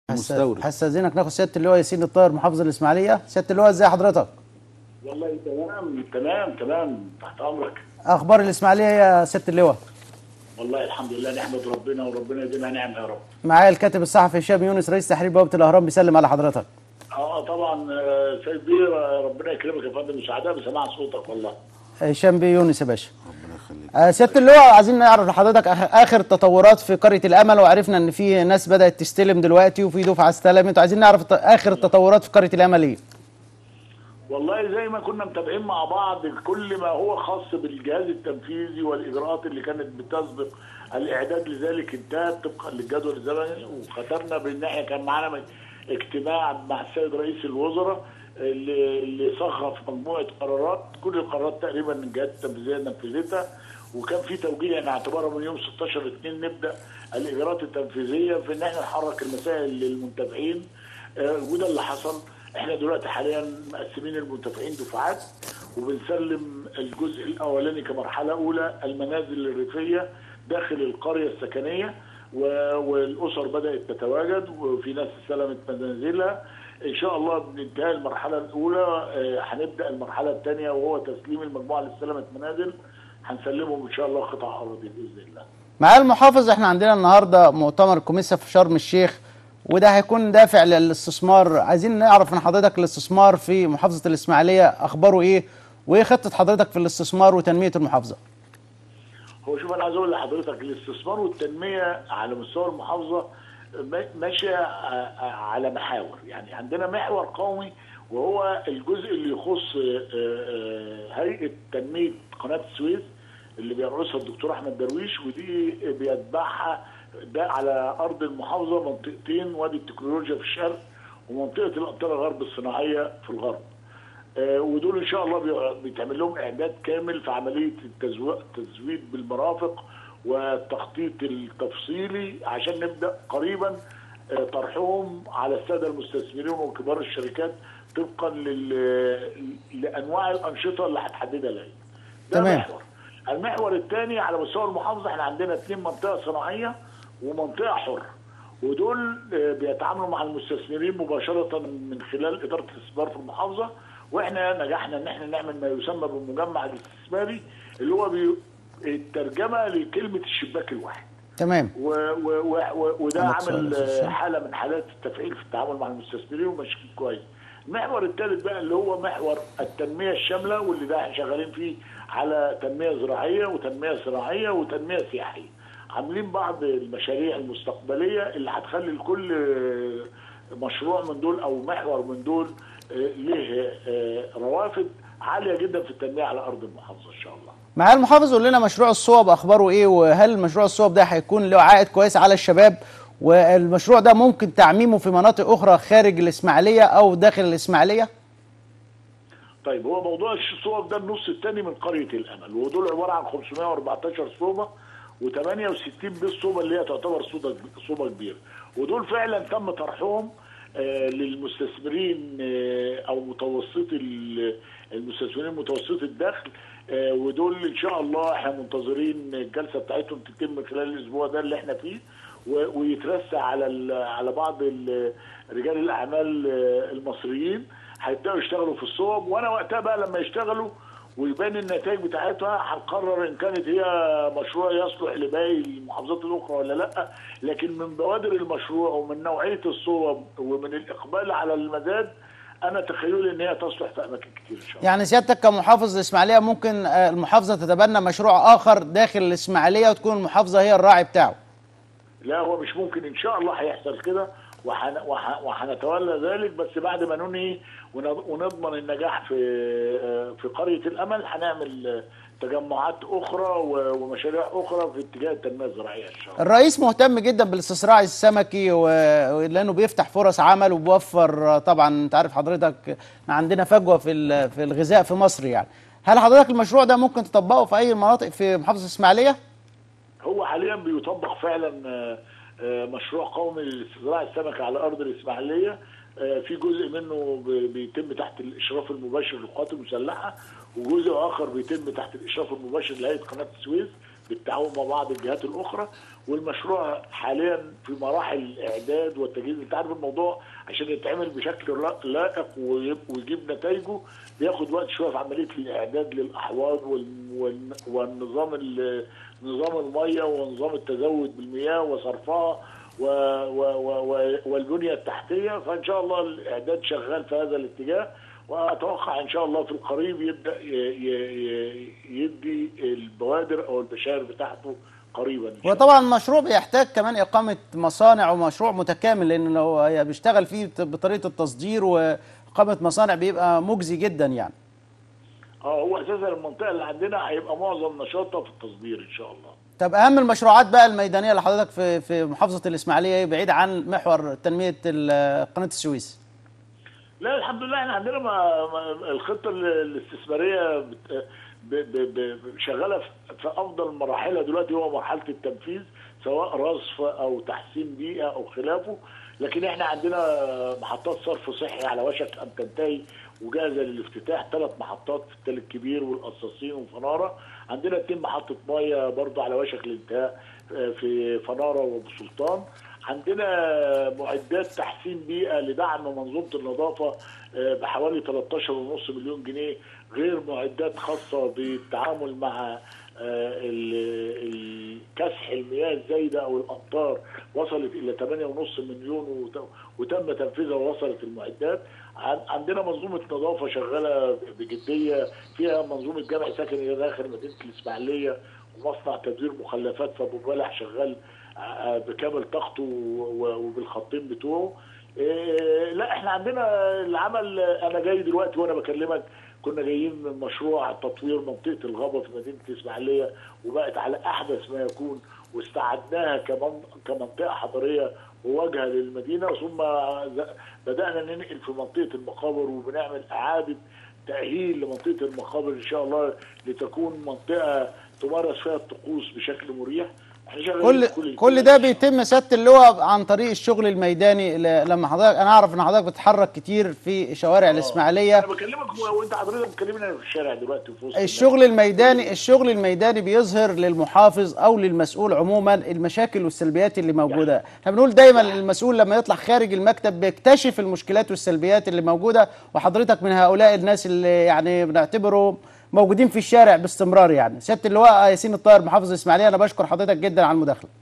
مستورد هستاذنك ناخد سياده اللواء ياسين الطاهر محافظ الاسماعيليه سياده اللواء ازي حضرتك والله تمام تمام تمام تحت امرك اخبار الاسماعيليه يا سياده اللواء والله الحمد لله نحمد ربنا وربنا يديمها نعم يا رب معايا الكاتب الصحفي هشام يونس رئيس تحرير بوابه الاهرام بيسلم على حضرتك اه طبعا آه، سيد بيه آه، ربنا يكرمك يا فندم سعداء بسماع صوتك والله هشام بيه يونس يا باشا ربنا يخليك آه، سياده اللواء عايزين نعرف لحضرتك آخ- اخر التطورات في قريه الامل وعرفنا ان في ناس بدات تستلم دلوقتي وفي دفعه استلمت وعايزين نعرف الت- اخر التطورات في قريه الامل ايه والله زي ما كنا متابعين مع بعض كل ما هو خاص بالجهاز التنفيذي والاجراءات اللي كانت بتسبق الاعداد لذلك انتهت طبقا للجدول الزمني وختمنا بان احنا كان معانا اجتماع مع السيد رئيس الوزراء اللي اللي صاغ في مجموعه قرارات كل القرارات تقريبا الجهات التنفيذيه نفذتها وكان في توجيه يعني اعتبارا من يوم 16 2 نبدا الاجراءات التنفيذيه في ان احنا نحرك المسائل للمنتفعين آه، وده اللي حصل احنا دلوقتي حاليا مقسمين المنتفعين دفعات وبنسلم الجزء الاولاني كمرحله اولى المنازل الريفيه داخل القريه السكنيه و- والاسر بدات تتواجد وفي ناس استلمت منازلها ان شاء الله بانتهاء المرحله الاولى آه، هنبدا المرحله الثانيه وهو تسليم المجموعه اللي استلمت منازل هنسلمهم ان شاء الله قطع اراضي باذن الله معالي المحافظ احنا عندنا النهارده مؤتمر كوميسا في شرم الشيخ وده هيكون دافع للاستثمار عايزين نعرف من حضرتك الاستثمار في محافظه الاسماعيليه اخباره ايه وايه خطه حضرتك في الاستثمار وتنميه المحافظه هو شوف انا عايز اقول لحضرتك الاستثمار والتنميه على مستوى المحافظه ما- ماشيه ع- على محاور يعني عندنا محور قومي وهو الجزء اللي يخص آه، آه، هيئه تنميه قناه السويس اللي بيرأسها الدكتور احمد درويش ودي بيتبعها ده على ارض المحافظه منطقتين وادي التكنولوجيا في الشرق ومنطقه الانطره الغرب الصناعيه في الغرب آه، ودول ان شاء الله بي- بيتعمل لهم اعداد كامل في عمليه التزو- التزويد بالمرافق والتخطيط التفصيلي عشان نبدا قريبا آه، طرحهم على الساده المستثمرين وكبار الشركات طبقا لل- لانواع الانشطه اللي هتحددها الهيئه. ده تمام. محور. المحور الثاني على مستوى المحافظه احنا عندنا اثنين منطقه صناعيه ومنطقه حره. ودول آه، بيتعاملوا مع المستثمرين مباشره من خلال اداره الاستثمار في المحافظه واحنا نجحنا ان احنا نعمل ما يسمى بالمجمع الاستثماري اللي هو بي- الترجمه لكلمه الشباك الواحد. تمام و و و و وده عندك سؤال عامل يا أستاذ آه، هشام؟ حاله من حالات التفعيل في التعامل مع المستثمرين وماشي كويس. المحور الثالث بقى اللي هو محور التنميه الشامله واللي ده احنا شغالين فيه على تنميه زراعيه وتنميه صناعيه وتنميه سياحيه. عاملين بعض المشاريع المستقبليه اللي هتخلي لكل آه، مشروع من دول او محور من دول آه، له آه، روافد عاليه جدا في التنميه على ارض المحافظه ان شاء الله. معالي المحافظ قول لنا مشروع الصوب اخباره ايه وهل مشروع الصوب ده هيكون له عائد كويس على الشباب والمشروع ده ممكن تعميمه في مناطق اخرى خارج الاسماعيليه او داخل الاسماعيليه طيب هو موضوع الصوب ده النص الثاني من قريه الامل ودول عباره عن 514 صوبه و68 بيت صوبه اللي هي تعتبر صوبه صوبه كبيره ودول فعلا تم طرحهم آه، للمستثمرين آه، او متوسطي ال- المستثمرين متوسطي الدخل آه، ودول ان شاء الله احنا منتظرين الجلسه بتاعتهم تتم خلال الاسبوع ده اللي احنا فيه و- ويترسى على ال- على بعض ال- رجال الاعمال آه، المصريين هيبداوا يشتغلوا في الصوب وانا وقتها بقى لما يشتغلوا ويبان النتائج بتاعتها هنقرر ان كانت هي مشروع يصلح لباقي المحافظات الاخرى ولا لا لكن من بوادر المشروع ومن نوعيه الصوب ومن الاقبال على المزاد انا تخيلي ان هي تصلح في اماكن كتير ان شاء الله يعني سيادتك كمحافظ الاسماعيليه ممكن آه، المحافظه تتبنى مشروع اخر داخل الاسماعيليه وتكون المحافظه هي الراعي بتاعه لا هو مش ممكن ان شاء الله هيحصل كده وحن وح- وهنتولى ذلك بس بعد ما ننهي ون- ونضمن النجاح في في قريه الامل هنعمل تجمعات اخرى و- ومشاريع اخرى في اتجاه التنميه الزراعيه ان شاء الله. الرئيس الرئيس مهتم جدا بالاستزراع السمكي و- لانه بيفتح فرص عمل وبيوفر آه، طبعا انت عارف حضرتك إحنا عندنا فجوه في ال- في الغذاء في مصر يعني هل حضرتك المشروع ده ممكن تطبقه في اي مناطق في محافظه الاسماعيليه هو حاليا بيطبق فعلا آه، آه، مشروع قومي لاستزراع السمك على ارض الاسماعيليه آه، في جزء منه ب- بيتم تحت الاشراف المباشر للقوات المسلحه وجزء اخر بيتم تحت الاشراف المباشر لهيئه قناه السويس بالتعاون مع بعض الجهات الاخرى والمشروع حاليا في مراحل الاعداد والتجهيز انت عارف الموضوع عشان يتعمل بشكل را- لائق ويب- ويجيب نتائجه بياخد وقت شويه في عمليه الاعداد للاحواض وال- وال- والنظام ال- نظام الميه ونظام التزود بالمياه وصرفها و و و و والبنيه التحتيه فان شاء الله الاعداد شغال في هذا الاتجاه واتوقع ان شاء الله في القريب يبدا ي- ي- ي- يدي البوادر او البشائر بتاعته قريبا إن شاء الله. وطبعا مشروع بيحتاج كمان إقامة مصانع ومشروع متكامل لأن لو هي بيشتغل فيه بطريقة التصدير وإقامة مصانع بيبقى مجزي جدا يعني اه هو اساسا المنطقه اللي عندنا هيبقى معظم نشاطها في التصدير ان شاء الله طب أهم المشروعات بقى الميدانية اللي حضرتك في في محافظة الإسماعيلية إيه بعيد عن محور تنمية ال- قناة السويس لا الحمد لله احنا عندنا ما ما الخطه ال- الاستثماريه بت- ب- ب- ب- شغاله في- في افضل مراحلها دلوقتي هو مرحله التنفيذ سواء رصف او تحسين بيئه او خلافه لكن احنا عندنا محطات صرف صحي على وشك ان تنتهي وجاهزه للافتتاح ثلاث محطات في التل الكبير والقصاصين وفناره عندنا اتنين محطه ميه برضو على وشك الانتهاء آه، في فناره وابو سلطان عندنا معدات تحسين بيئه لدعم منظومه النظافه آه، بحوالي 13.5 مليون جنيه غير معدات خاصه بالتعامل مع آه، ال- ال- كسح المياه الزايده او الامطار وصلت الى 8.5 مليون وت- وتم تنفيذها ووصلت المعدات عن- عندنا منظومه نظافه شغاله بجديه فيها منظومه جمع سكني داخل مدينه الاسماعيليه ومصنع تدوير مخلفات في ابو بلح شغال آه، بكامل طاقته و- و- وبالخطين بتوعه إيه، لا احنا عندنا العمل انا جاي دلوقتي وانا بكلمك كنا جايين من مشروع تطوير منطقه الغابه في مدينه الاسماعيليه وبقت على احدث ما يكون واستعدناها كمن- كمنطقه حضريه وواجهه للمدينه ثم ز- بدانا ننقل في منطقه المقابر وبنعمل اعاده تاهيل لمنطقه المقابر ان شاء الله لتكون منطقه تمارس فيها الطقوس بشكل مريح احنا شغالين في كل كل ده بيتم سياده اللواء عن طريق الشغل الميداني ل- لما حضرتك انا اعرف ان حضرتك بتتحرك كتير في شوارع الاسماعيليه انا بكلمك و- وانت حضرتك بتكلمني انا في الشارع دلوقتي في وسط الشغل الميداني الشغل الميداني بيظهر للمحافظ او للمسؤول عموما المشاكل والسلبيات اللي موجوده احنا بنقول دايما المسؤول لما يطلع خارج المكتب بيكتشف المشكلات والسلبيات اللي موجوده وحضرتك من هؤلاء الناس اللي يعني بنعتبره موجودين في الشارع باستمرار يعني سياده اللواء ياسين الطاهر محافظ الاسماعيليه انا بشكر حضرتك جدا على المداخله